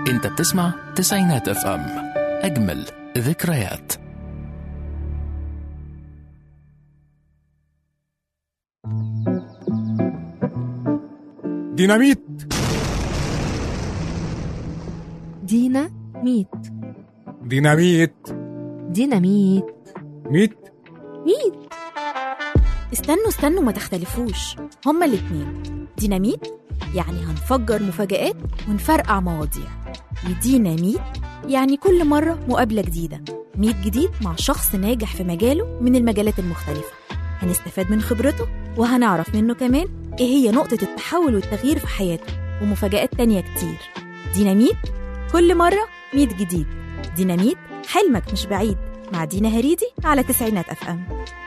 انت بتسمع تسعينات اف ام اجمل ذكريات ديناميت دينا ميت ديناميت ديناميت ميت ميت استنوا استنوا ما تختلفوش هما الاتنين ديناميت يعني هنفجر مفاجآت ونفرقع مواضيع وديناميت يعني كل مرة مقابلة جديدة ميت جديد مع شخص ناجح في مجاله من المجالات المختلفة هنستفاد من خبرته وهنعرف منه كمان ايه هي نقطة التحول والتغيير في حياته ومفاجآت تانية كتير ديناميت كل مرة ميت جديد ديناميت حلمك مش بعيد مع دينا هريدي على تسعينات اف ام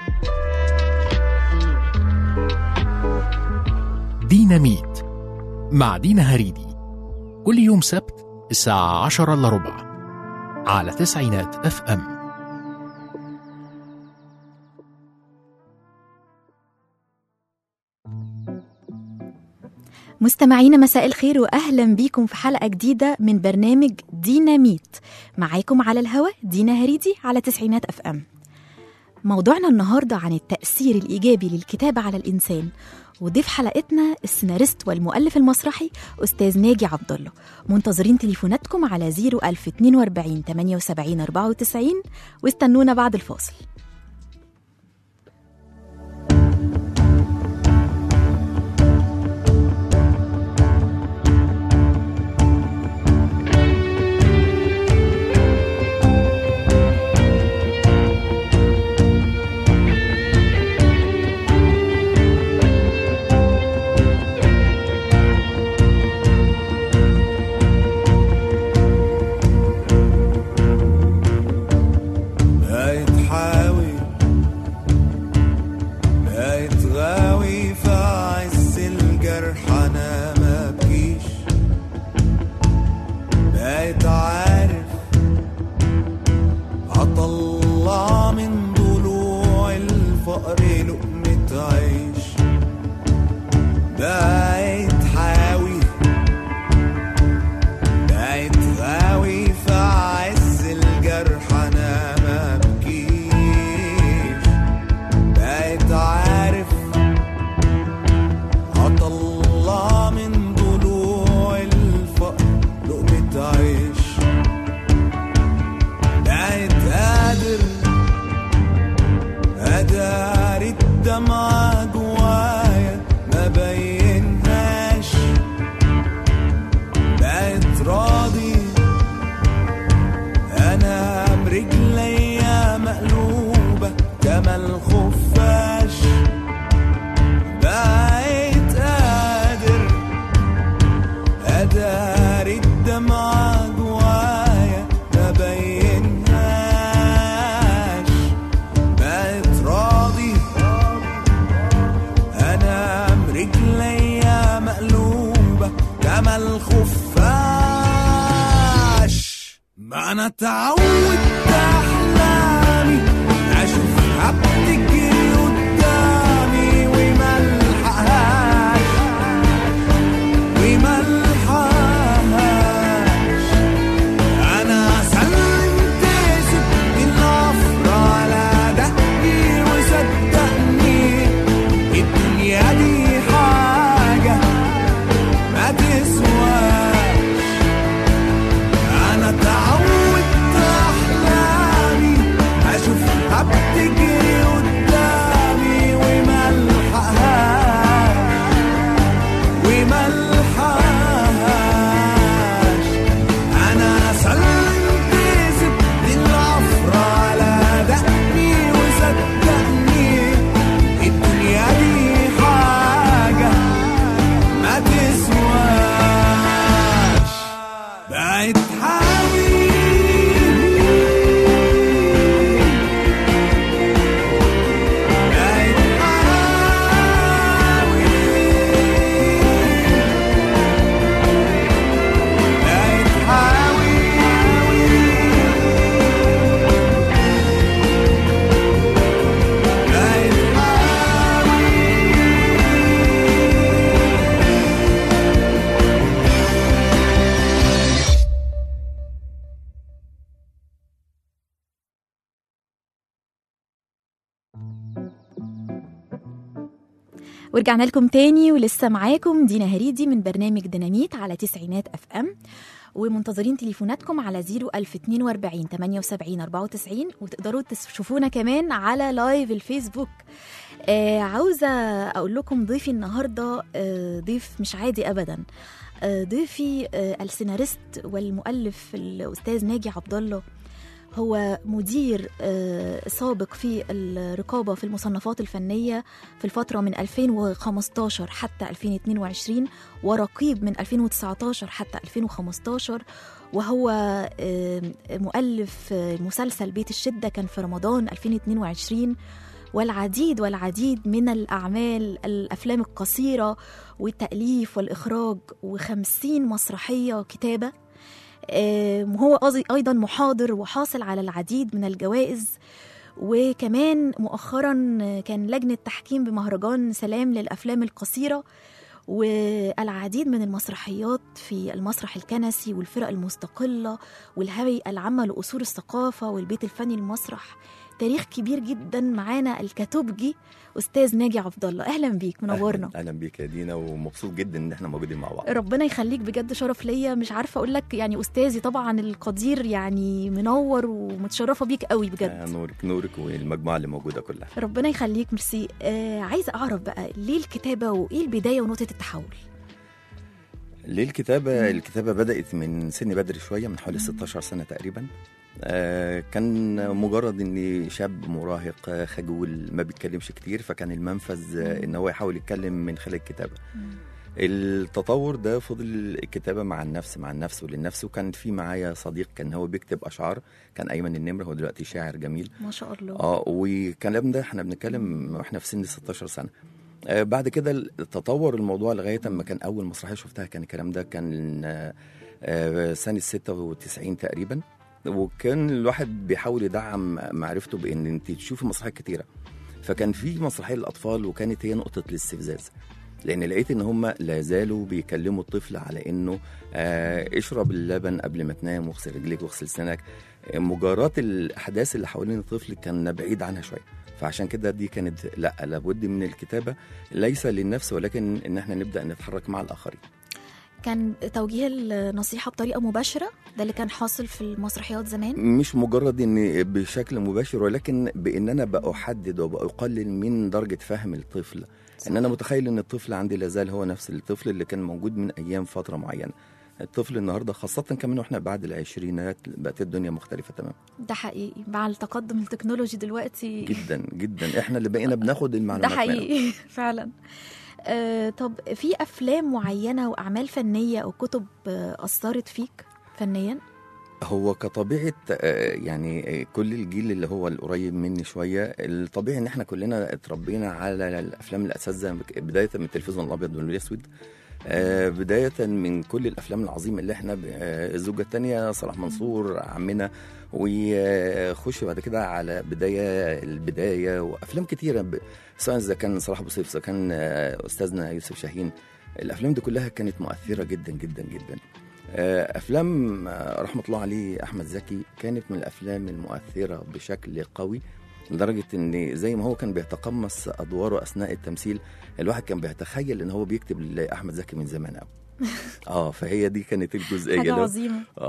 ديناميت مع دينا هريدي كل يوم سبت الساعة عشرة إلا ربع على تسعينات اف ام مستمعينا مساء الخير واهلا بيكم في حلقه جديده من برنامج ديناميت معاكم على الهوا دينا هريدي على تسعينات اف ام موضوعنا النهارده عن التاثير الايجابي للكتابه على الانسان وضيف حلقتنا السيناريست والمؤلف المسرحي استاذ ناجي عبد الله منتظرين تليفوناتكم على 01042 78 94 واستنونا بعد الفاصل بقيت حاوي بقيت غاوي في عز الجرح انا ما بكيش بقيت عارف هطلع من ضلوع الفقر لقمة عيش بقيت حاوي بقيت غاوي في عز الجرح انا ما بكيش بقيت عارف هطلع من ضلوع الفقر لقمة عيش بقيت قادر اداري الدمعة جوايا ما بينهاش بقيت راضي انا برجليا مقلوبة كما الخفاش بقيت قادر اداري الدمعة جوايا ما بينهاش بقيت راضي انا برجليا مقلوبة كما الخفاش ما انا اتعودت احلامي اشوفها بتجري قدامي وما الحقهاش وما الحقهاش انا سلمت سبت النفر على دقي وصدقني الدنيا دي حاجة ما تسواش انا اتعودت احلامي ورجعنا لكم تاني ولسه معاكم دينا هريدي من برنامج ديناميت على تسعينات اف ام ومنتظرين تليفوناتكم على 01042 78 94 وتقدروا تشوفونا كمان على لايف الفيسبوك آه عاوزة أقول لكم ضيفي النهاردة آه ضيف مش عادي أبدا آه ضيفي آه السيناريست والمؤلف الأستاذ ناجي عبد الله هو مدير آه، سابق في الرقابة في المصنفات الفنية في الفترة من 2015 حتى 2022 ورقيب من 2019 حتى 2015 وهو آه، مؤلف آه، مسلسل بيت الشدة كان في رمضان 2022 والعديد والعديد من الأعمال الأفلام القصيرة والتأليف والإخراج وخمسين مسرحية كتابة آم، وهو أيض- أيضا محاضر وحاصل على العديد من الجوائز وكمان مؤخرا كان لجنة تحكيم بمهرجان سلام للأفلام القصيرة والعديد من المسرحيات في المسرح الكنسي والفرق المستقلة والهيئة العامة لأصول الثقافة والبيت الفني المسرح تاريخ كبير جدا معانا الكاتوبجي أستاذ ناجي عبد الله أهلا بيك منورنا اهلا بيك يا دينا ومبسوط جدا ان احنا موجودين مع بعض ربنا يخليك بجد شرف ليا مش عارفه اقول لك يعني استاذي طبعا القدير يعني منور ومتشرفه بيك قوي آه، بجد نورك نورك والمجموعه اللي موجوده كلها ربنا يخليك ميرسي آه عايزه اعرف بقى ليه الكتابه وايه البدايه ونقطه التحول ليه الكتابه الكتابه بدات من سن بدري شويه من حوالي 16 سنه تقريبا آه كان مجرد اني شاب مراهق آه، خجول ما بيتكلمش كتير فكان المنفذ آه، ان هو يحاول يتكلم من خلال الكتابه التطور ده فضل الكتابه مع النفس مع النفس وللنفس وكان في معايا صديق كان هو بيكتب اشعار كان ايمن النمر هو دلوقتي شاعر جميل ما شاء الله اه والكلام ده احنا بنتكلم واحنا في سن 16 سنه آه بعد كده تطور الموضوع لغايه اما كان اول مسرحيه شفتها كان الكلام ده كان آه آه سنه 96 تقريبا وكان الواحد بيحاول يدعم معرفته بان انت تشوفي مسرحيات كتيره فكان في مسرحيه للاطفال وكانت هي نقطه الاستفزاز لان لقيت ان هم لا زالوا بيكلموا الطفل على انه آه اشرب اللبن قبل ما تنام واغسل رجليك واغسل سنك آه، مجاراه الاحداث اللي حوالين الطفل كان بعيد عنها شويه فعشان كده دي كانت لا لابد من الكتابه ليس للنفس ولكن ان احنا نبدا نتحرك مع الاخرين كان توجيه النصيحه بطريقه مباشره ده اللي كان حاصل في المسرحيات زمان مش مجرد ان بشكل مباشر ولكن بان انا بأحدد وبقلل من درجه فهم الطفل ان انا متخيل ان الطفل عندي لازال هو نفس الطفل اللي كان موجود من ايام فتره معينه الطفل النهارده خاصه كمان واحنا بعد العشرينات بقت الدنيا مختلفه تماما ده حقيقي مع التقدم التكنولوجي دلوقتي جدا جدا احنا اللي بقينا بناخد ده المعلومات منهم. حقيقي فعلا آه طب في افلام معينه واعمال فنيه او كتب آه اثرت فيك فنيا هو كطبيعه آه، يعني آه، كل الجيل اللي هو القريب مني شويه الطبيعي ان احنا كلنا اتربينا على الافلام الاساتذه بدايه من التلفزيون الابيض والاسود آه، بدايه من كل الافلام العظيمه اللي احنا ب- آه، الزوجه الثانيه صلاح منصور عمنا وخش بعد كده على بدايه البدايه وافلام كتيره ب- سواء اذا كان صلاح ابو سيف اذا كان آه، استاذنا يوسف شاهين الافلام دي كلها كانت مؤثره جدا جدا جدا آه، افلام آه، رحمه الله عليه احمد زكي كانت من الافلام المؤثره بشكل قوي لدرجه ان زي ما هو كان بيتقمص ادواره اثناء التمثيل الواحد كان بيتخيل ان هو بيكتب لاحمد زكي من زمان قوي اه فهي دي كانت الجزئيه حاجه اللي- عظيمه آه.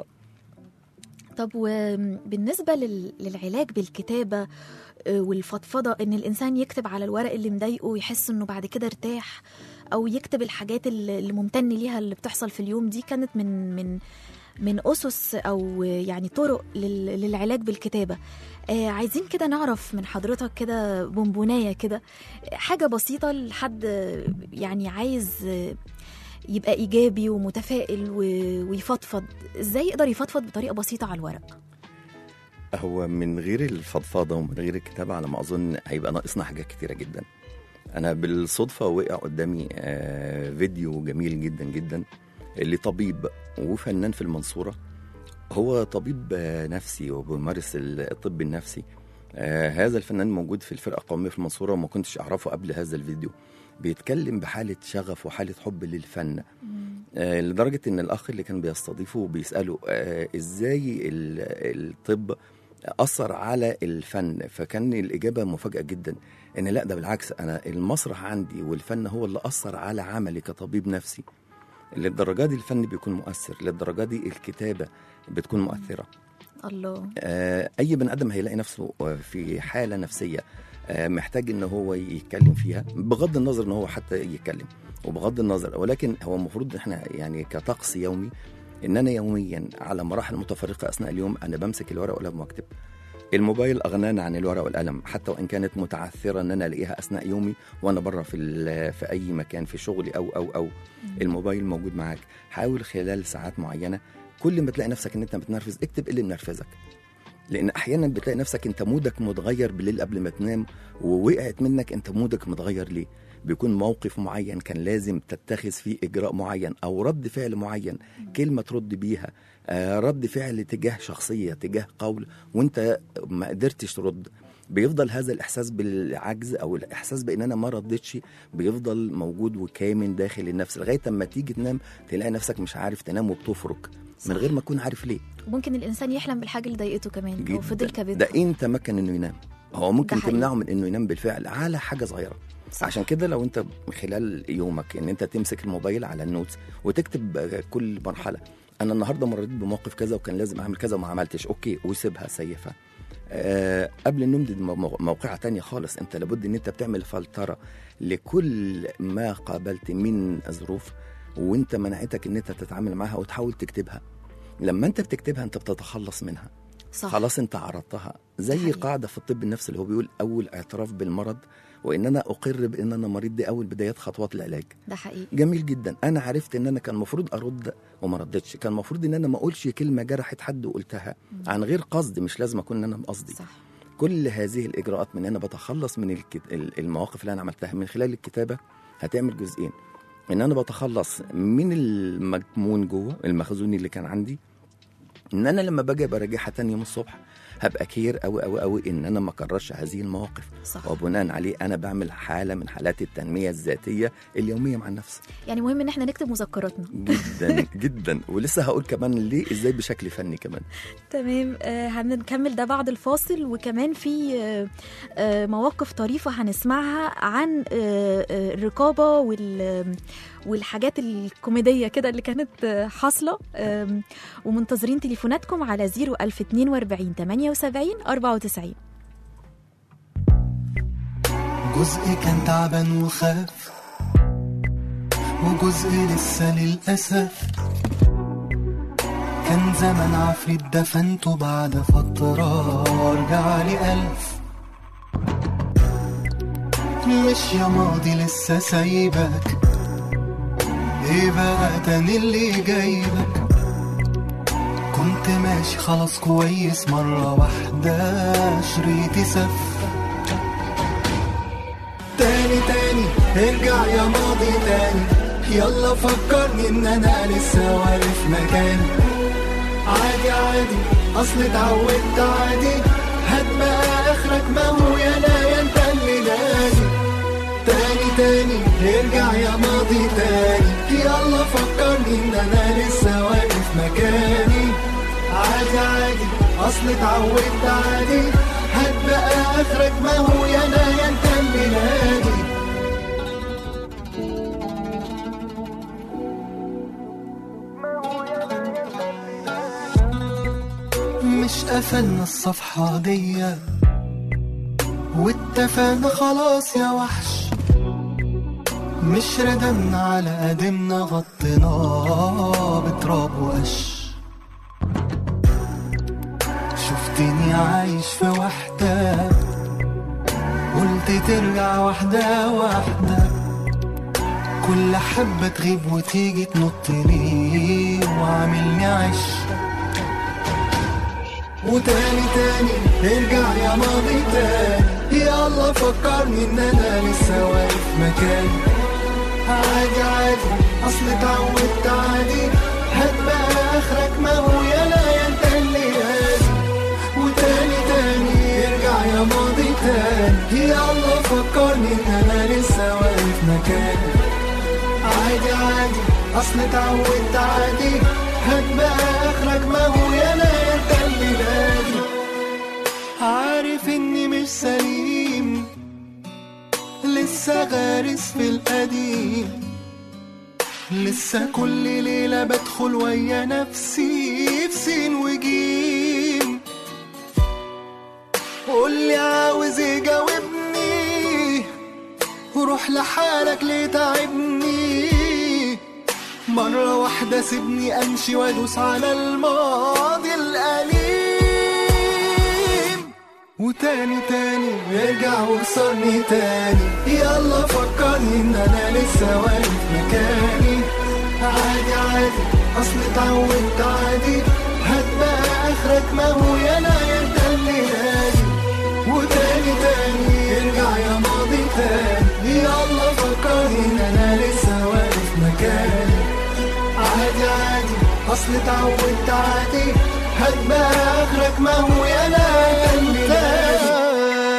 طب وبالنسبه لل- للعلاج بالكتابه آه، والفضفضه ان الانسان يكتب على الورق اللي مضايقه ويحس انه بعد كده ارتاح او يكتب الحاجات اللي اللي ممتن ليها اللي بتحصل في اليوم دي كانت من من من اسس او يعني طرق لل- للعلاج بالكتابه آه عايزين كده نعرف من حضرتك كده بونبونايه كده حاجه بسيطه لحد آه، يعني عايز آه، يبقى ايجابي ومتفائل و- ويفضفض ازاي يقدر يفضفض بطريقه بسيطه على الورق هو من غير الفضفاضه ومن غير الكتابه على ما اظن هيبقى ناقصنا حاجات كتيره جدا انا بالصدفه وقع قدامي آه، فيديو جميل جدا جدا لطبيب وفنان في المنصوره هو طبيب آه، نفسي وبيمارس الطب النفسي آه، هذا الفنان موجود في الفرقه القوميه في المنصوره وما كنتش اعرفه قبل هذا الفيديو بيتكلم بحاله شغف وحاله حب للفن آه، لدرجه ان الاخ اللي كان بيستضيفه بيساله آه، ازاي ال- الطب اثر على الفن فكان الاجابه مفاجاه جدا ان لا ده بالعكس انا المسرح عندي والفن هو اللي اثر على عملي كطبيب نفسي للدرجه دي الفن بيكون مؤثر للدرجه دي الكتابه بتكون مؤثره الله آه، اي بني ادم هيلاقي نفسه في حاله نفسيه آه، محتاج ان هو يتكلم فيها بغض النظر ان هو حتى يتكلم وبغض النظر ولكن هو المفروض احنا يعني كطقس يومي ان انا يوميا على مراحل متفرقه اثناء اليوم انا بمسك الورقه والقلم واكتب الموبايل اغنانا عن الورقه والقلم حتى وان كانت متعثره ان انا الاقيها اثناء يومي وانا بره في ال- في اي مكان في شغلي او او او الموبايل موجود معاك حاول خلال ساعات معينه كل ما تلاقي نفسك ان انت بتنرفز اكتب ايه اللي منرفزك لان احيانا بتلاقي نفسك انت مودك متغير بالليل قبل ما تنام ووقعت منك انت مودك متغير ليه بيكون موقف معين كان لازم تتخذ فيه اجراء معين او رد فعل معين كلمه ترد بيها آه، رد فعل تجاه شخصيه تجاه قول وانت ما قدرتش ترد بيفضل هذا الاحساس بالعجز او الاحساس بان انا ما ردتش بيفضل موجود وكامن داخل النفس لغايه اما تيجي تنام تلاقي نفسك مش عارف تنام وبتفرك من غير ما تكون عارف ليه ممكن الانسان يحلم بالحاجه اللي ضايقته كمان او فضل ده كابتها إيه انت مكن انه ينام هو ممكن ده حقيقي. تمنعه من انه ينام بالفعل على حاجه صغيره صح. عشان كده لو انت خلال يومك ان انت تمسك الموبايل على النوتس وتكتب كل مرحله انا النهارده مريت بموقف كذا وكان لازم اعمل كذا وما عملتش اوكي وسيبها سيفها آه قبل النوم دي مو- موقعة تانية خالص انت لابد ان انت بتعمل فلترة لكل ما قابلت من ظروف وانت منعتك ان انت تتعامل معها وتحاول تكتبها لما انت بتكتبها انت بتتخلص منها صح خلاص انت عرضتها زي حقيقي. قاعده في الطب النفسي اللي هو بيقول اول اعتراف بالمرض وان انا اقر بان انا مريض دي اول بدايات خطوات العلاج ده حقيقي جميل جدا انا عرفت ان انا كان المفروض ارد وما ردتش كان المفروض ان انا ما اقولش كلمه جرحت حد وقلتها عن غير قصد مش لازم اكون ان انا قصدي صح كل هذه الاجراءات من انا بتخلص من الكت... ال- المواقف اللي انا عملتها من خلال الكتابه هتعمل جزئين ان انا بتخلص من المجمون جوه المخزون اللي كان عندي ان انا لما باجي براجعها تاني يوم الصبح هبقى كير قوي قوي قوي ان انا ما اكررش هذه المواقف صح وبناء عليه انا بعمل حاله من حالات التنميه الذاتيه اليوميه مع النفس يعني مهم ان احنا نكتب مذكراتنا جدا جدا ولسه هقول كمان ليه ازاي بشكل فني كمان تمام آه هنكمل ده بعد الفاصل وكمان في آه آه مواقف طريفة هنسمعها عن آه آه الرقابة وال والحاجات الكوميدية كده اللي كانت آه حاصلة آم، ومنتظرين تليفوناتكم على 01042 78 94 جزء كان تعبان وخاف وجزء لسه للأسف كان زمان عفريت دفنته بعد فترة رجع لي ألف مش يا ماضي لسه سايبك ايه بقى تاني اللي جايبك كنت ماشي خلاص كويس مرة واحدة شريطي سف تاني تاني ارجع يا ماضي تاني يلا فكرني ان انا لسه واقف مكاني عادي عادي اصل اتعودت عادي هات بقى اخرك ما هو يا لا يا انت اللي نادي تاني تاني ارجع يا ماضي تاني يلا فكرني ان انا لسه واقف مكاني عادي عادي اصل اتعودت عادي هات بقى اخرك ما هو يا لا يا انت اللي نادي مش قفلنا الصفحة دي واتفقنا خلاص يا وحش مش ردمنا على قدمنا غطيناه بتراب وقش شفتني عايش في وحدة قلت ترجع واحدة واحدة كل حبة تغيب وتيجي تنط لي وعاملني عش وتاني تاني ارجع يا ماضي تاني يلا فكرني ان انا لسه واقف مكاني عادي عادي اصل اتعودت عادي هات بقى اخرك ما هو يا لا يا انت اللي هادي وتاني تاني ارجع يا ماضي تاني يلا فكرني ان انا لسه واقف مكاني عادي عادي اصل اتعودت عادي هات بقى اخرك ما هو يا لا يا انت اللي نادي عارف اني مش سليم لسه غارس في القديم لسه كل ليلة بدخل ويا نفسي في سين وجيم قولي عاوز ايه جاوبني وروح لحالك ليه تعبني مرة واحدة سيبني أمشي وأدوس على الماضي الأليم وتاني تاني يرجع وصلني تاني يلا فكرني إن أنا لسه واقف مكاني عادي عادي أصل اتعودت عادي هتبقى آخرك ما هو يا أنا يا أنت اللي نادي وتاني تاني يرجع يا ماضي تاني يلا فكرني إن أنا لسه واقف مكاني عادي عادي اصل اتعودت عادي هتبقى اخرك ما هو يا انا اللي نادي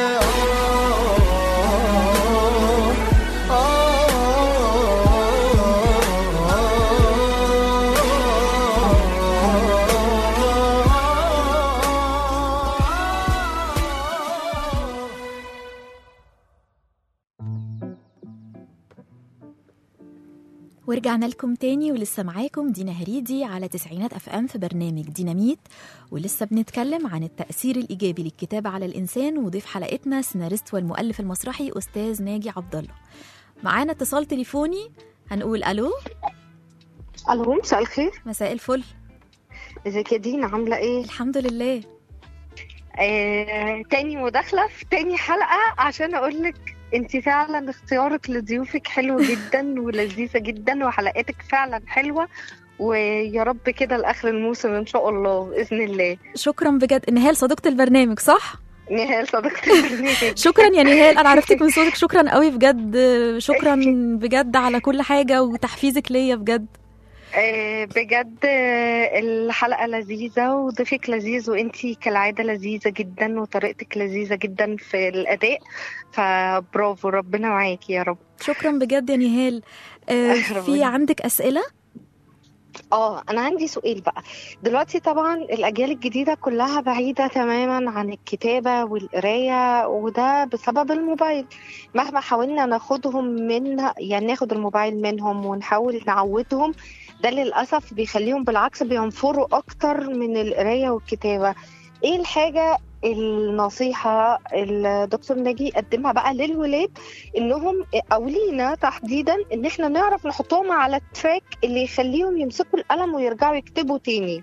ورجعنا لكم تاني ولسه معاكم دينا هريدي على تسعينات اف ام في برنامج ديناميت ولسه بنتكلم عن التأثير الإيجابي للكتابة على الإنسان وضيف حلقتنا سيناريست والمؤلف المسرحي أستاذ ناجي عبد الله معانا اتصال تليفوني هنقول ألو الو مساء الخير مساء الفل ازيك يا دينا عامله ايه الحمد لله آه، تاني مداخله في تاني حلقه عشان اقول لك انت فعلا اختيارك لضيوفك حلو جدا ولذيذه جدا وحلقاتك فعلا حلوه ويا رب كده لاخر الموسم ان شاء الله باذن الله شكرا بجد نهال صديقة البرنامج صح؟ نهال صديقتي البرنامج شكرا يا نهال انا عرفتك من صوتك شكرا قوي بجد شكرا بجد على كل حاجه وتحفيزك ليا بجد آه، بجد آه، الحلقة لذيذة وضيفك لذيذ وانتي كالعادة لذيذة جدا وطريقتك لذيذة جدا في الأداء فبرافو ربنا معاكي يا رب شكرا بجد يا نهال آه، في ربنا. عندك اسئله اه انا عندي سؤال بقى دلوقتي طبعا الاجيال الجديده كلها بعيده تماما عن الكتابه والقرايه وده بسبب الموبايل مهما حاولنا ناخدهم من يعني ناخد الموبايل منهم ونحاول نعودهم ده للاسف بيخليهم بالعكس بينفروا اكتر من القرايه والكتابه ايه الحاجه النصيحة الدكتور ناجي قدمها بقى للولاد انهم او لينا تحديدا ان احنا نعرف نحطهم على التراك اللي يخليهم يمسكوا القلم ويرجعوا يكتبوا تاني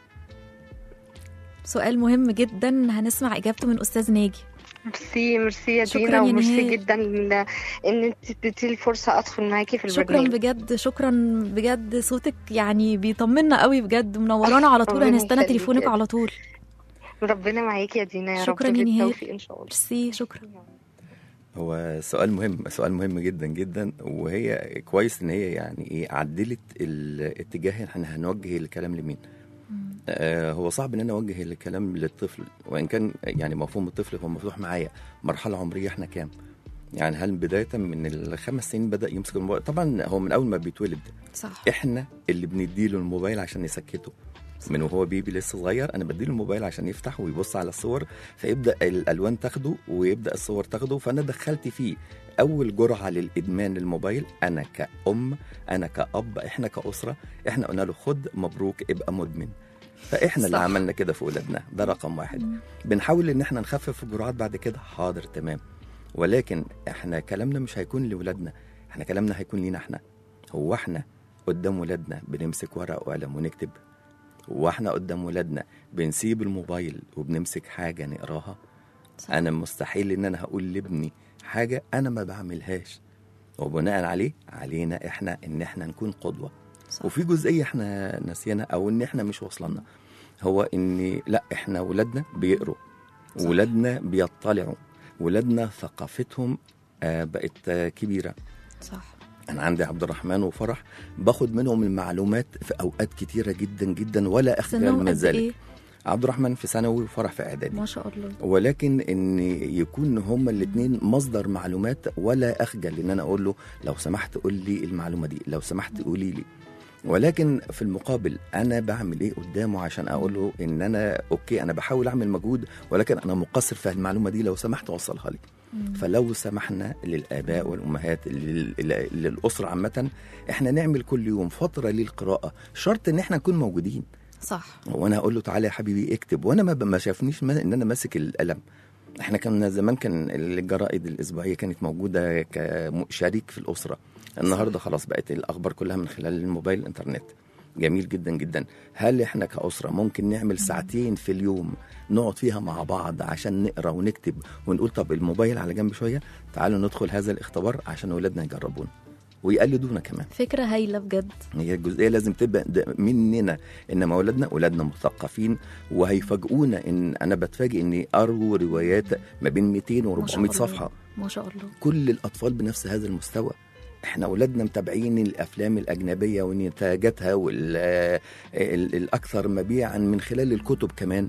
سؤال مهم جدا هنسمع اجابته من استاذ ناجي ميرسي ميرسي يا شكراً دينا يا وميرسي نهاد. جدا ان إن انت اديتي لي فرصة ادخل معاكي في شكرا البرنامج بجد شكرا بجد صوتك يعني بيطمنا قوي بجد منورانا على طول ربنا هنستنى يخليك تليفونك يا على طول ربنا معاكي يا دينا يا شكراً رب يا نهاد. بالتوفيق ان شاء الله ميرسي شكرا هو سؤال مهم سؤال مهم جدا جدا وهي كويس ان هي يعني ايه عدلت الاتجاه احنا هنوجه الكلام لمين آه هو صعب ان انا اوجه الكلام للطفل وان كان يعني مفهوم الطفل هو مفتوح معايا مرحله عمريه احنا كام يعني هل بدايه من الخمس سنين بدا يمسك الموبايل طبعا هو من اول ما بيتولد صح احنا اللي بنديله الموبايل عشان نسكته من وهو بيبي لسه صغير انا بديله الموبايل عشان يفتح ويبص على الصور فيبدا الالوان تاخده ويبدا الصور تاخده فانا دخلت فيه اول جرعه للادمان للموبايل انا كأم انا كأب احنا كأسره احنا قلنا له خد مبروك ابقى مدمن فاحنا اللي صح. عملنا كده في اولادنا ده رقم واحد بنحاول ان احنا نخفف الجرعات بعد كده حاضر تمام ولكن احنا كلامنا مش هيكون لاولادنا احنا كلامنا هيكون لينا احنا هو احنا قدام ولادنا بنمسك ورق وقلم ونكتب واحنا قدام ولادنا بنسيب الموبايل وبنمسك حاجه نقراها صح. انا مستحيل ان انا هقول لابني حاجه انا ما بعملهاش وبناء عليه علينا احنا ان احنا نكون قدوه صح. وفي جزئيه احنا ناسيينها او ان احنا مش واصلنا هو ان لا احنا ولادنا بيقروا صح. ولادنا بيطلعوا ولادنا ثقافتهم آه، بقت آه، كبيره صح انا عندي عبد الرحمن وفرح باخد منهم المعلومات في اوقات كتيره جدا جدا ولا اخجل سنهم من قد ذلك ايه عبد الرحمن في ثانوي وفرح في اعدادي ما شاء الله ولكن ان يكون هما الاثنين مصدر معلومات ولا اخجل ان انا اقول له لو سمحت قول لي المعلومه دي لو سمحت قولي لي ولكن في المقابل انا بعمل ايه قدامه عشان اقول له ان انا اوكي انا بحاول اعمل مجهود ولكن انا مقصر في المعلومه دي لو سمحت اوصلها لي فلو سمحنا للاباء والامهات لل- لل- للاسره عامه احنا نعمل كل يوم فتره للقراءه شرط ان احنا نكون موجودين صح وانا اقول له تعالى يا حبيبي اكتب وانا ما ما شافنيش ما ان انا ماسك القلم احنا كنا زمان كان الجرائد الاسبوعيه كانت موجوده كشريك في الاسره النهارده خلاص بقت الاخبار كلها من خلال الموبايل الانترنت جميل جدا جدا هل احنا كاسره ممكن نعمل ساعتين في اليوم نقعد فيها مع بعض عشان نقرا ونكتب ونقول طب الموبايل على جنب شويه تعالوا ندخل هذا الاختبار عشان اولادنا يجربونا ويقلدونا كمان فكره هايله بجد هي الجزئيه لازم تبقى د- مننا انما اولادنا اولادنا مثقفين وهيفاجئونا ان انا بتفاجئ اني اروي روايات ما بين 200 ما شاء و400 الله. صفحه ما شاء الله كل الاطفال بنفس هذا المستوى احنا اولادنا متابعين الافلام الاجنبيه ونتاجاتها والاكثر مبيعا من خلال الكتب كمان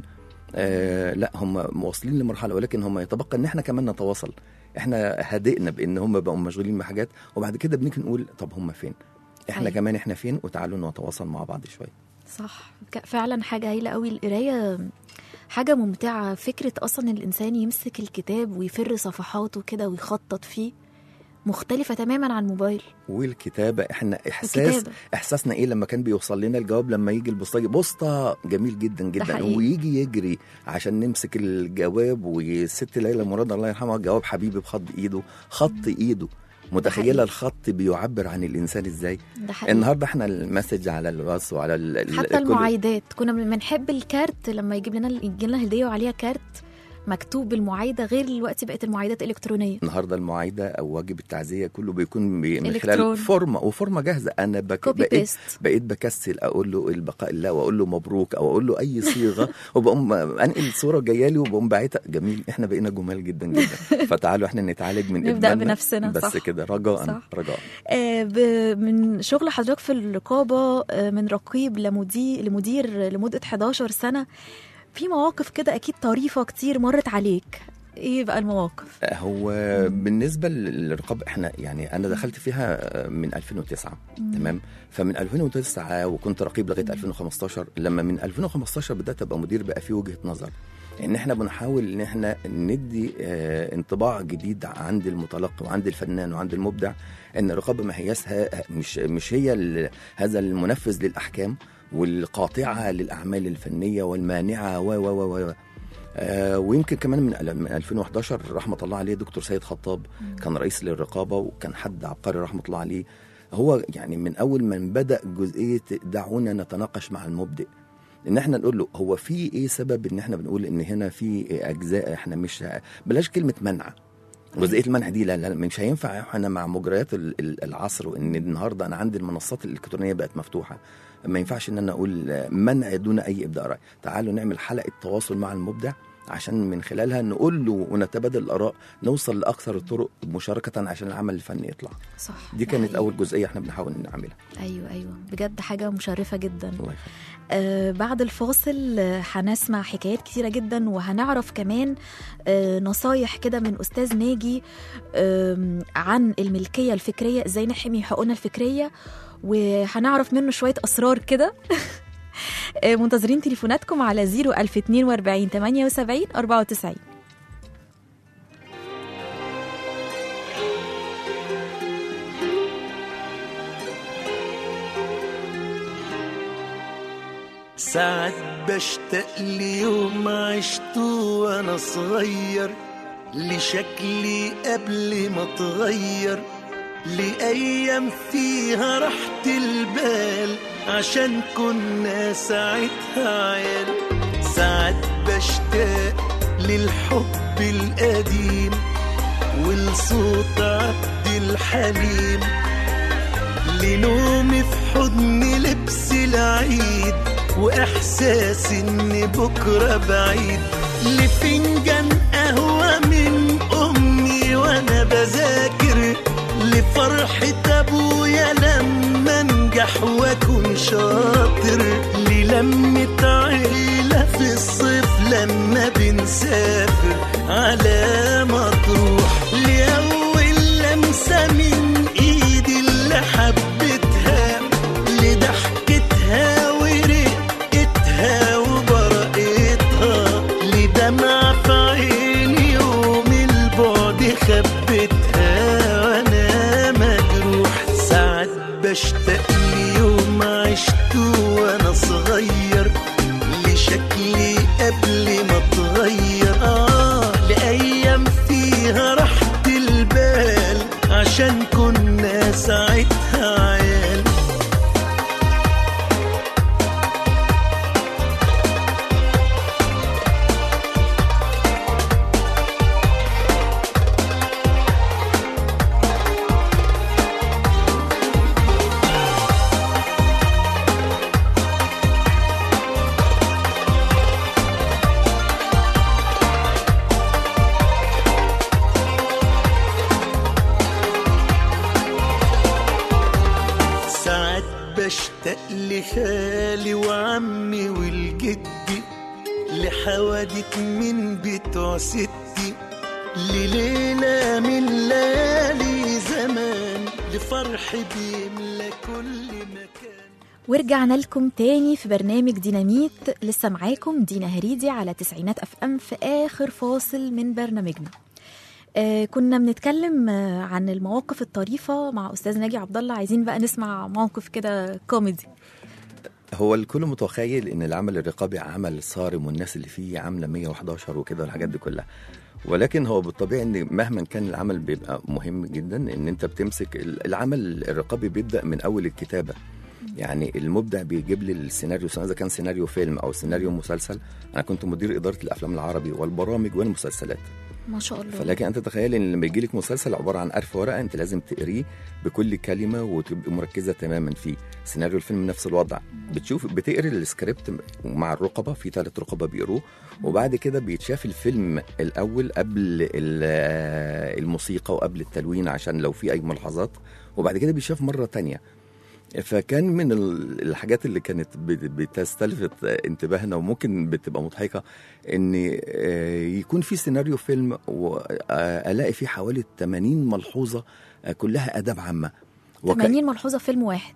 آه لا هم واصلين لمرحله ولكن هم يتبقى ان احنا كمان نتواصل احنا هدئنا بان هم بقوا مشغولين بحاجات وبعد كده بنيجي نقول طب هم فين احنا أيوة. كمان احنا فين وتعالوا نتواصل مع بعض شويه صح ك- فعلا حاجة هايلة قوي القراية حاجة ممتعة فكرة أصلا الإنسان يمسك الكتاب ويفر صفحاته كده ويخطط فيه مختلفة تماما عن الموبايل والكتابه احنا احساس الكتابة. احساسنا ايه لما كان بيوصل لنا الجواب لما يجي البوسطجي بوسطه جميل جدا جدا حقيقي. ويجي يجري عشان نمسك الجواب والست ليلى مراد الله يرحمها جواب حبيبي بخط ايده خط ايده متخيله حقيقي. الخط بيعبر عن الانسان ازاي ده حقيقي النهارده احنا المسج على الواتس وعلى ال- ال- حتى كل- المعايدات كنا بن- بنحب الكارت لما يجيب لنا يجي لنا هدية وعليها كارت مكتوب بالمعايدة غير دلوقتي بقت المعايدات إلكترونية النهارده المعايده او واجب التعزيه كله بيكون بي- من إلكترون. خلال فورمه وفورمه جاهزه انا بك... كوبي بقيت بيست بقيت بكسل اقول له البقاء الله واقول له مبروك او اقول له اي صيغه وبقوم انقل صوره جايه لي وبقوم باعتها جميل احنا بقينا جمال جدا جدا فتعالوا احنا نتعالج من نبدأ إدماننا. بنفسنا، بس صح. كده رجاء صح. رجاء آه، ب- من شغل حضرتك في الرقابة آه، من رقيب لمدير لمدير لمدة 11 سنة في مواقف كده أكيد طريفة كتير مرت عليك إيه بقى المواقف؟ هو بالنسبه للرقابه احنا يعني انا دخلت فيها من 2009 تمام فمن 2009 وكنت رقيب لغايه 2015 لما من 2015 بدات ابقى مدير بقى في وجهه نظر ان احنا بنحاول ان احنا ندي آه، انطباع جديد عند المتلقي وعند الفنان وعند المبدع ان الرقابه ما هياش مش مش هي ال- هذا المنفذ للاحكام والقاطعه للاعمال الفنيه والمانعه و و و و آه ويمكن كمان من ال- من 2011 رحمه الله عليه دكتور سيد خطاب كان رئيس للرقابه وكان حد عبقري رحمه الله عليه هو يعني من اول ما بدا جزئيه دعونا نتناقش مع المبدئ ان احنا نقول له هو في ايه سبب ان احنا بنقول ان هنا في اجزاء احنا مش بلاش كلمه منع جزئيه المنع دي لا لا مش هينفع احنا مع مجريات ال- ال- العصر وان النهارده انا عندي المنصات الالكترونيه بقت مفتوحه ما ينفعش ان انا اقول منع دون اي ابداء راي تعالوا نعمل حلقه تواصل مع المبدع عشان من خلالها نقول له ونتبادل الاراء نوصل لاكثر الطرق مشاركه عشان العمل الفني يطلع صح دي ده كانت حقيقي. اول جزئيه احنا بنحاول نعملها أيوه أيوه بجد حاجة مشرفة جدا الله يخليك آه بعد الفاصل آه، هنسمع حكايات كتيرة جدا وهنعرف كمان آه نصايح كده من أستاذ ناجي آم، عن الملكية الفكرية ازاي نحمي حقوقنا الفكرية وهنعرف منه شوية أسرار كده آه، منتظرين تليفوناتكم على 01042 78 94 ساعات بشتاق ليوم عشته وانا صغير لشكلي قبل ما اتغير لأيام فيها راحة البال عشان كنا ساعتها عيال ساعات بشتاق للحب القديم ولصوت عبد الحليم لنومي في حضن لبس العيد واحساس ان بكره بعيد لفنجان قهوه من امي وانا بذاكر لفرحه ابويا لما انجح واكون شاطر للمه عيله في الصيف لما بنسافر على مطروح لاول لمسه من ايدي اللي حبيتها لضحك بشتاق ليوم عشته وانا صغير لشكلي قبل ما اتغير اه لايام فيها راحة البال عشان كنا ساعتها عيال ساعات بشتاق لخالي وعمي والجدي لحوادث من بتوع ستي لليلة من ليالي زمان لفرح بيملى كل مكان ورجعنا لكم تاني في برنامج ديناميت لسه معاكم دينا هريدي على تسعينات اف ام في اخر فاصل من برنامجنا آه كنا بنتكلم آه عن المواقف الطريفه مع استاذ ناجي عبد الله عايزين بقى نسمع موقف كده كوميدي هو الكل متخيل ان العمل الرقابي عمل صارم والناس اللي فيه عامله 111 وكده والحاجات دي كلها ولكن هو بالطبيعي ان مهما كان العمل بيبقى مهم جدا ان انت بتمسك العمل الرقابي بيبدا من اول الكتابه يعني المبدع بيجيب لي السيناريو سواء اذا كان سيناريو فيلم او سيناريو مسلسل انا كنت مدير اداره الافلام العربي والبرامج والمسلسلات ما شاء الله فلكن انت تخيل ان لما يجي لك مسلسل عباره عن ألف ورقه انت لازم تقريه بكل كلمه وتبقى مركزه تماما فيه سيناريو الفيلم نفس الوضع بتشوف بتقري السكريبت مع الرقبه في ثلاث رقبه بيقروه وبعد كده بيتشاف الفيلم الاول قبل ال- الموسيقى وقبل التلوين عشان لو في اي ملاحظات وبعد كده بيتشاف مره تانية فكان من ال- الحاجات اللي كانت بت- بتستلفت انتباهنا وممكن بتبقى مضحكه ان آه، يكون في سيناريو فيلم والاقي فيه حوالي 80 ملحوظه آه، كلها اداب عامه وك- 80 ملحوظه في فيلم واحد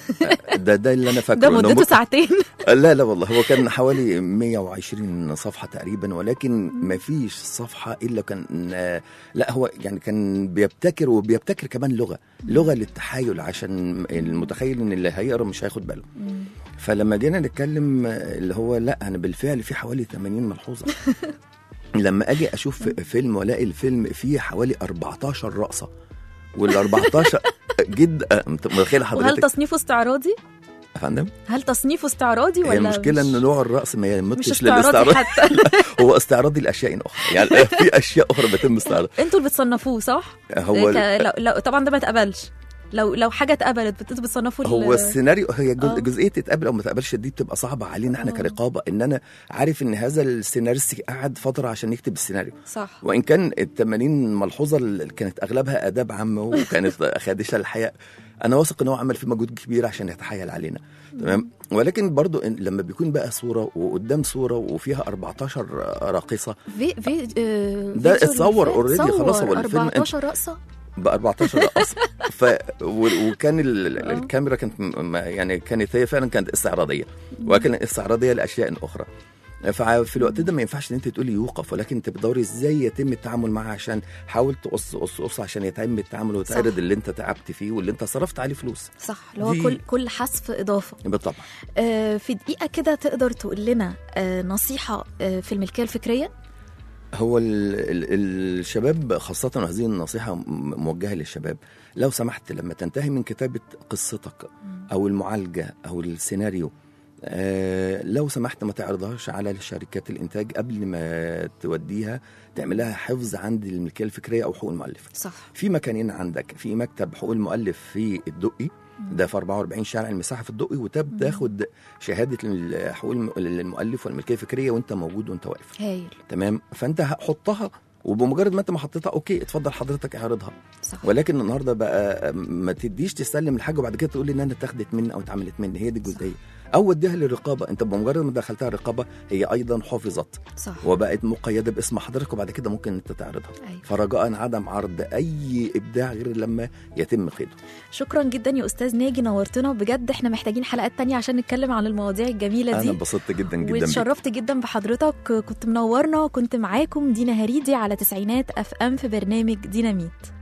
ده ده اللي انا فاكره ده إنه مدته ممكن- ساعتين لا لا والله هو كان حوالي 120 صفحة تقريبا ولكن ما فيش صفحة إلا كان لا هو يعني كان بيبتكر وبيبتكر كمان لغة لغة للتحايل عشان المتخيل إن اللي هيقرا مش هياخد باله فلما جينا نتكلم اللي هو لا أنا بالفعل في حوالي 80 ملحوظة لما أجي أشوف فيلم وألاقي الفيلم فيه حوالي 14 رقصة وال 14 جد متخيل وهل حضرتك تصنيفه استعراضي يا فندم هل تصنيفه استعراضي هي ولا المشكله مش... ان نوع الرقص ما مش يمتش استعراضي للاستعراض حتى هو استعراضي لاشياء اخرى يعني في اشياء اخرى بيتم استعراضها انتوا اللي بتصنفوه صح؟ هو ك... لو... لو... طبعا ده ما اتقبلش لو لو حاجه اتقبلت بت- انتوا بتصنفوا ال- هو السيناريو هي آه. جزء جزئيه تتقبل او ما تتقبلش دي بتبقى صعبه علينا احنا آه. كرقابه ان انا عارف ان هذا السيناريست قعد فتره عشان يكتب السيناريو صح وان كان ال 80 ملحوظه اللي كانت اغلبها اداب عامه وكانت خادشه للحياه انا واثق ان هو عمل فيه مجهود كبير عشان يتحايل علينا تمام ولكن برضو إن لما بيكون بقى صوره وقدام صوره وفيها 14 راقصه في في آه، ده فيديو اتصور اللي فات already، خلاص صور هو الفيلم 14 رقصه ب 14 رقص ف و- وكان ال- ال- الكاميرا كانت م- م- يعني كانت هي فعلا كانت استعراضيه وكانت استعراضيه لاشياء اخرى ففي الوقت ده ما ينفعش ان انت تقولي يوقف ولكن انت بتدوري ازاي يتم التعامل معاه عشان حاول تقص قص قص عشان يتم التعامل وتعرض صح. اللي انت تعبت فيه واللي انت صرفت عليه فلوس صح اللي هو دي- كل كل حذف اضافه بالطبع آه، في دقيقه كده تقدر تقول لنا آه، نصيحه آه، في الملكيه الفكريه هو ال ال الشباب خاصة وهذه النصيحة م- موجهة للشباب لو سمحت لما تنتهي من كتابة قصتك أو المعالجة أو السيناريو آه لو سمحت ما تعرضهاش على شركات الإنتاج قبل ما توديها تعملها حفظ عند الملكية الفكرية أو حقوق المؤلف صح في مكانين عندك في مكتب حقوق المؤلف في الدقي ده في 44 شارع المساحه في الدقي وتب تاخد شهاده ال- حقوق الم- المؤلف والملكيه الفكريه وانت موجود وانت واقف هايل تمام فانت حطها وبمجرد ما انت ما حطيتها اوكي اتفضل حضرتك اعرضها صح ولكن النهارده بقى ما تديش تسلم الحاجه وبعد كده تقول لي ان انا اتاخدت مني او اتعملت مني هي دي الجزئيه او اديها للرقابه انت بمجرد ما دخلتها الرقابه هي ايضا حفظت صح وبقت مقيده باسم حضرتك وبعد كده ممكن انت تعرضها أيوة. فرجاء عدم عرض اي ابداع غير لما يتم قيده شكرا جدا يا استاذ ناجي نورتنا بجد احنا محتاجين حلقات تانية عشان نتكلم عن المواضيع الجميله انا دي انبسطت جدا جدا بيك. واتشرفت جدا بحضرتك كنت منورنا وكنت معاكم دينا هريدي على تسعينات اف ام في برنامج ديناميت